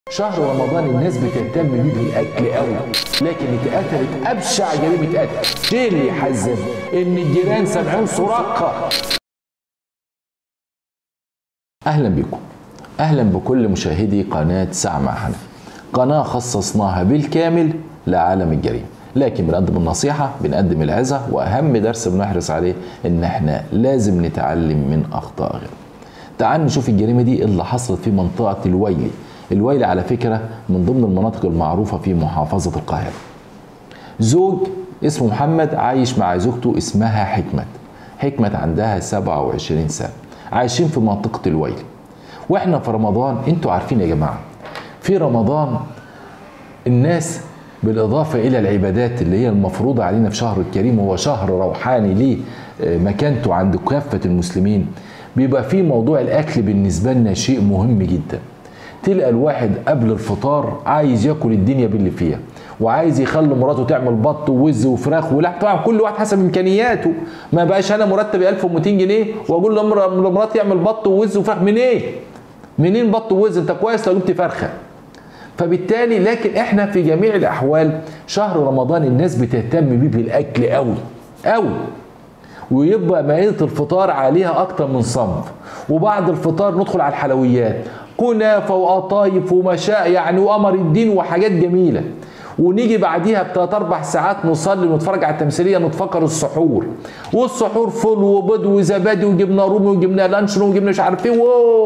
شهر رمضان الناس بتهتم بيه بالاكل قوي لكن اتقتلت ابشع جريمه قتل ايه اللي يحزن ان الجيران سامعين صراخها اهلا بكم اهلا بكل مشاهدي قناه ساعه مع حنفي قناه خصصناها بالكامل لعالم الجريمه لكن بنقدم النصيحة بنقدم العظة وأهم درس بنحرص عليه إن إحنا لازم نتعلم من أخطاء غيرنا. تعال نشوف الجريمة دي اللي حصلت في منطقة الويلي. الويلي على فكرة من ضمن المناطق المعروفة في محافظة القاهرة. زوج اسمه محمد عايش مع زوجته اسمها حكمت. حكمت عندها 27 سنة. عايشين في منطقة الويلي. واحنا في رمضان انتوا عارفين يا جماعة في رمضان الناس بالإضافة إلى العبادات اللي هي المفروضة علينا في شهر الكريم هو شهر روحاني ليه مكانته عند كافة المسلمين بيبقى في موضوع الأكل بالنسبة لنا شيء مهم جدا تلقى الواحد قبل الفطار عايز ياكل الدنيا باللي فيها وعايز يخلي مراته تعمل بط ووز وفراخ ولحم طبعا كل واحد حسب امكانياته ما بقاش انا مرتبي 1200 جنيه واقول لمراتي اعمل بط ووز وفراخ منين؟ إيه؟ منين بط ووز انت كويس لو جبت فرخه فبالتالي لكن احنا في جميع الاحوال شهر رمضان الناس بتهتم بيه بالاكل قوي قوي ويبقى مائده الفطار عليها اكتر من صنف وبعد الفطار ندخل على الحلويات كنافه وقطايف ومشاء يعني وقمر الدين وحاجات جميله ونيجي بعديها بثلاث اربع ساعات نصلي ونتفرج على التمثيليه نتفكر السحور والسحور فول وبيض وزبادي وجبنه رومي وجبنه لانشون وجبنه مش عارف ايه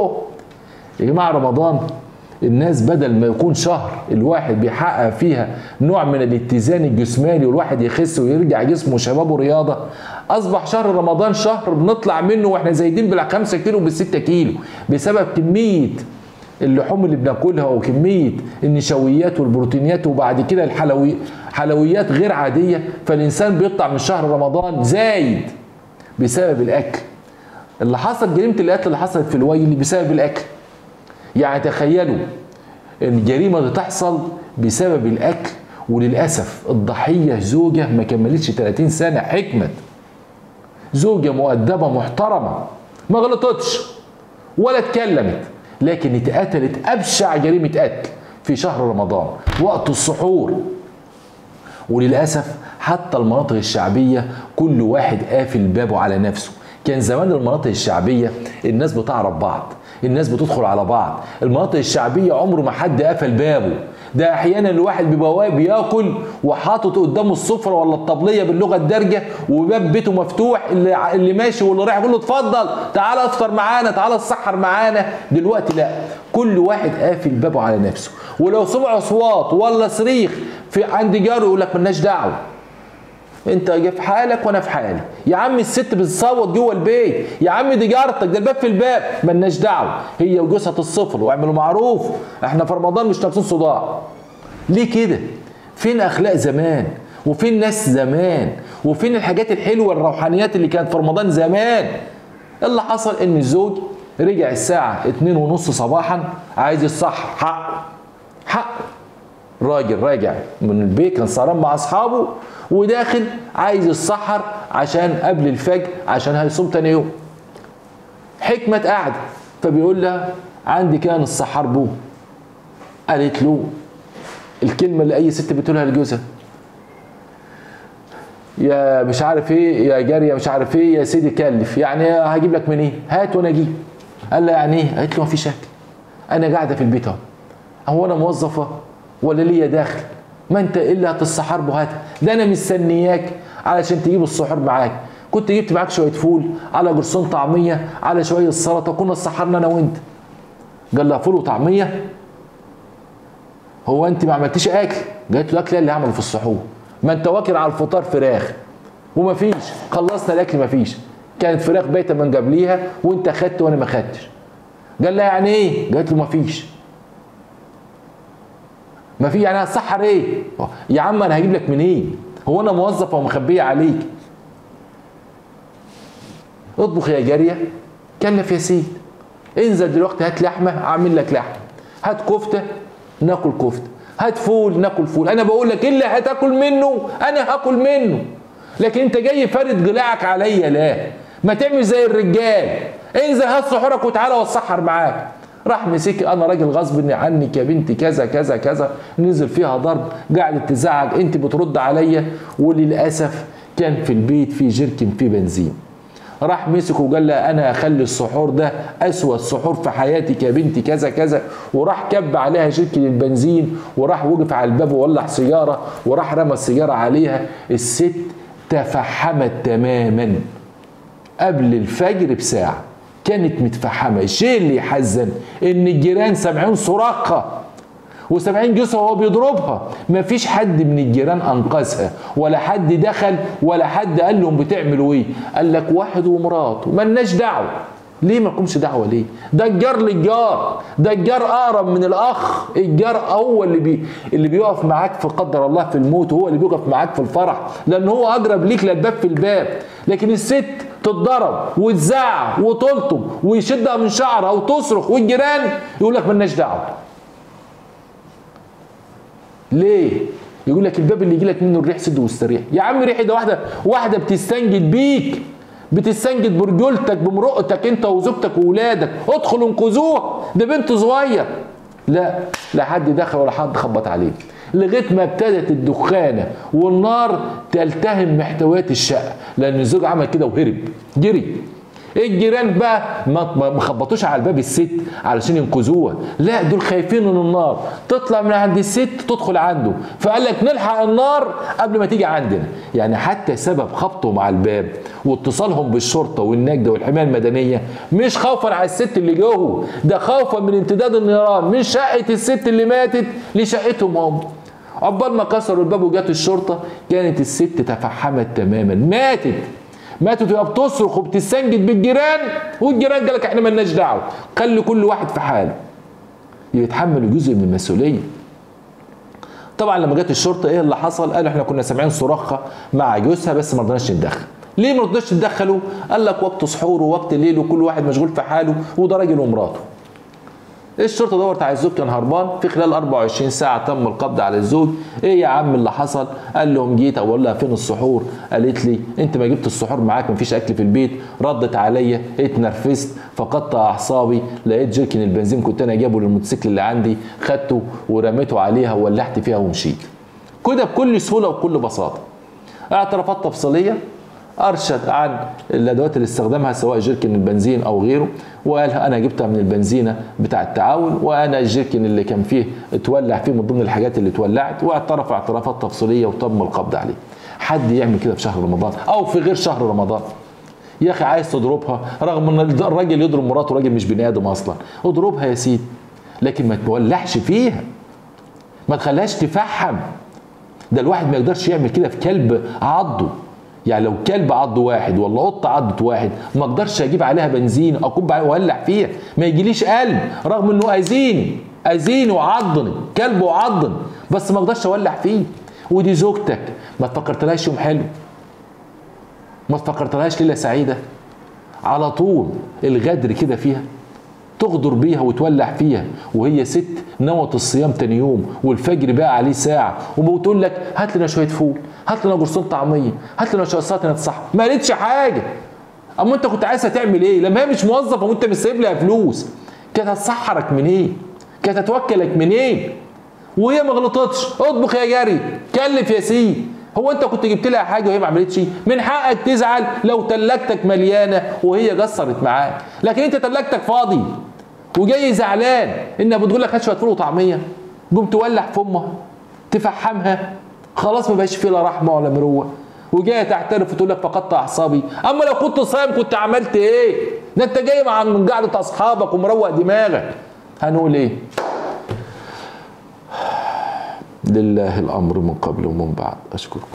يا جماعه رمضان الناس بدل ما يكون شهر الواحد بيحقق فيها نوع من الاتزان الجسماني والواحد يخس ويرجع جسمه شباب ورياضه اصبح شهر رمضان شهر بنطلع منه واحنا زايدين بال 5 كيلو بال 6 كيلو بسبب كميه اللحوم اللي بناكلها وكميه النشويات والبروتينات وبعد كده الحلوي حلويات غير عاديه فالانسان بيطلع من شهر رمضان زايد بسبب الاكل اللي حصل جريمه القتل اللي حصلت في الويل بسبب الاكل يعني تخيلوا الجريمه اللي تحصل بسبب الاكل وللاسف الضحيه زوجه ما كملتش 30 سنه حكمت زوجه مؤدبه محترمه ما غلطتش ولا اتكلمت لكن اتقتلت ابشع جريمه قتل في شهر رمضان وقت السحور وللاسف حتى المناطق الشعبيه كل واحد قافل بابه على نفسه كان زمان المناطق الشعبيه الناس بتعرف بعض الناس بتدخل على بعض المناطق الشعبيه عمره ما حد قفل بابه ده احيانا الواحد بيبقى بياكل وحاطط قدامه السفره ولا الطبليه باللغه الدارجه وباب بيته مفتوح اللي اللي ماشي واللي رايح يقول له اتفضل تعالى افطر معانا تعالى اتسحر معانا دلوقتي لا كل واحد قافل بابه على نفسه ولو سمع اصوات ولا صريخ في عند جاره يقول لك ملناش دعوه انت في حالك وانا في حالي يا عم الست بتصوت جوه البيت يا عم دي جارتك ده الباب في الباب ملناش دعوه هي وجوزها الصفر واعملوا معروف احنا في رمضان مش لابسين صداع ليه كده فين اخلاق زمان وفين ناس زمان وفين الحاجات الحلوه الروحانيات اللي كانت في رمضان زمان اللي حصل ان الزوج رجع الساعه اتنين ونص صباحا عايز يصحى حق حق راجل راجع من البيت كان سهران مع اصحابه وداخل عايز يتسحر عشان قبل الفجر عشان هيصوم تاني يوم حكمة قاعدة فبيقول لها عندي كان السحار بو قالت له الكلمة اللي أي ست بتقولها لجوزها يا مش عارف ايه يا جارية مش عارف ايه يا سيدي كلف يعني هجيب لك منين إيه؟ هات وانا اجيب قال لها يعني ايه قالت له مفيش اكل انا قاعده في البيت اهو هو انا موظفه ولا ليا داخل ما انت الا هتتسحر به هات ده انا مستنياك علشان تجيب السحور معاك كنت جبت معاك شويه فول على جرسون طعميه على شويه سلطه كنا اتسحرنا انا وانت قال لها فول وطعميه هو انت ما عملتيش اكل قالت له اكل اللي عمله في السحور ما انت واكل على الفطار فراخ ومفيش خلصنا الاكل مفيش كانت فراخ بايته من قبليها وانت خدت وانا ما خدتش قال لها يعني ايه قالت له مفيش ما في يعني هتسحر ايه؟ يا عم انا هجيب لك منين؟ إيه؟ هو انا موظفه ومخبيه عليك؟ اطبخ يا جاريه كلف يا سيد انزل دلوقتي هات لحمه اعمل لك لحمه هات كفته ناكل كفته هات فول ناكل فول انا بقول لك اللي هتاكل منه انا هاكل منه لكن انت جاي فارد جلاعك عليا لا ما تعمل زي الرجال انزل هات سحورك وتعالى واتسحر معاك راح مسك انا راجل غصب عنك يا بنتي كذا كذا كذا نزل فيها ضرب قعدت تزعق انت بترد عليا وللاسف كان في البيت في جركن فيه بنزين راح مسك وقال لها انا هخلي السحور ده اسوأ السحور في حياتك يا بنتي كذا كذا وراح كب عليها جركن البنزين وراح وقف على الباب وولع سيجاره وراح رمى السيجاره عليها الست تفحمت تماما قبل الفجر بساعه كانت متفحمه الشيء اللي يحزن ان الجيران سامعين صراخها وسامعين جوزها وهو بيضربها مفيش حد من الجيران انقذها ولا حد دخل ولا حد قال لهم بتعملوا ايه قال لك واحد ومراته ملناش دعوه ليه ما لكمش دعوه ليه ده الجار للجار ده الجار اقرب من الاخ الجار هو اللي بي اللي بيقف معاك في قدر الله في الموت وهو اللي بيقف معاك في الفرح لان هو اقرب ليك للباب في الباب لكن الست تتضرب وتزعق وتلطم ويشدها من شعرها وتصرخ والجيران يقول لك ملناش دعوه ليه؟ يقول لك الباب اللي يجي لك منه الريح سد واستريح يا عم ريحه ده واحده واحده بتستنجد بيك بتستنجد برجولتك بمرؤتك انت وزوجتك واولادك ادخلوا انقذوها ده بنت صغير لا لا حد دخل ولا حد خبط عليه لغايه ما ابتدت الدخانه والنار تلتهم محتويات الشقه لان الزوج عمل كده وهرب جري الجيران بقى ما خبطوش على باب الست علشان ينقذوها لا دول خايفين من النار تطلع من عند الست تدخل عنده فقال لك نلحق النار قبل ما تيجي عندنا يعني حتى سبب خبطهم على الباب واتصالهم بالشرطه والنجده والحمايه المدنيه مش خوفا على الست اللي جوه ده خوفا من امتداد النيران من شقه الست اللي ماتت لشقتهم هم عقبال ما كسروا الباب وجت الشرطه كانت الست تفحمت تماما ماتت ماتت وهي بتصرخ وبتستنجد بالجيران والجيران قال لك احنا مالناش دعوه خلي كل واحد في حاله يتحمل جزء من المسؤوليه طبعا لما جت الشرطه ايه اللي حصل قالوا احنا كنا سامعين صراخها مع جوزها بس ما رضناش نتدخل ليه ما رضناش تتدخلوا قال لك وقت سحور ووقت الليل وكل واحد مشغول في حاله وده راجل ومراته الشرطه دورت على الزوج كان هربان في خلال 24 ساعه تم القبض على الزوج ايه يا عم اللي حصل قال لهم جيت اقول لها فين السحور قالت لي انت ما جبت السحور معاك مفيش اكل في البيت ردت عليا اتنرفزت فقدت اعصابي لقيت جيركن البنزين كنت انا جايبه للموتوسيكل اللي عندي خدته ورميته عليها وولعت فيها ومشيت كده بكل سهوله وبكل بساطه اعترافات تفصيليه ارشد عن الادوات اللي استخدمها سواء جيركن البنزين او غيره وقال انا جبتها من البنزينه بتاع التعاون وانا الجيركن اللي كان فيه اتولع فيه من ضمن الحاجات اللي اتولعت واعترف اعترافات تفصيليه وتم القبض عليه حد يعمل كده في شهر رمضان او في غير شهر رمضان يا اخي عايز تضربها رغم ان الراجل يضرب مراته راجل مش بني ادم اصلا اضربها يا سيدي لكن ما تولعش فيها ما تخليهاش تفحم ده الواحد ما يقدرش يعمل كده في كلب عضه يعني لو كلب عض واحد ولا قطه عضت واحد ما اقدرش اجيب عليها بنزين اكب عليها واولع فيها ما يجيليش قلب رغم انه اذيني اذيني وعضني كلب وعضني بس ما اقدرش اولع فيه ودي زوجتك ما تفكرتلهاش يوم حلو ما تفكرتلهاش ليله سعيده على طول الغدر كده فيها تغدر بيها وتولع فيها وهي ست نوت الصيام تاني يوم والفجر بقى عليه ساعه وبتقول لك هات لنا شويه فول هات لنا قرصين طعميه هات لنا شويه سلطه نتصح ما قالتش حاجه اما انت كنت عايزها تعمل ايه لما هي مش موظفه وانت مش سايب لها فلوس كانت هتسحرك منين إيه؟ كانت هتوكلك منين إيه؟ وهي ما غلطتش اطبخ يا جري كلف يا سيدي هو انت كنت جبت لها حاجه وهي ما عملتش من حقك تزعل لو تلاجتك مليانه وهي قصرت معاك لكن انت تلاجتك فاضي وجاي زعلان انها بتقول لك هات شويه فول وطعميه قوم تولع في امها تفحمها خلاص ما بقاش فيه لا رحمه ولا مروه وجايه تعترف وتقول لك فقدت اعصابي اما لو كنت صايم كنت عملت ايه ده انت جاي مع من قعده اصحابك ومروق دماغك هنقول ايه لله الامر من قبل ومن بعد اشكركم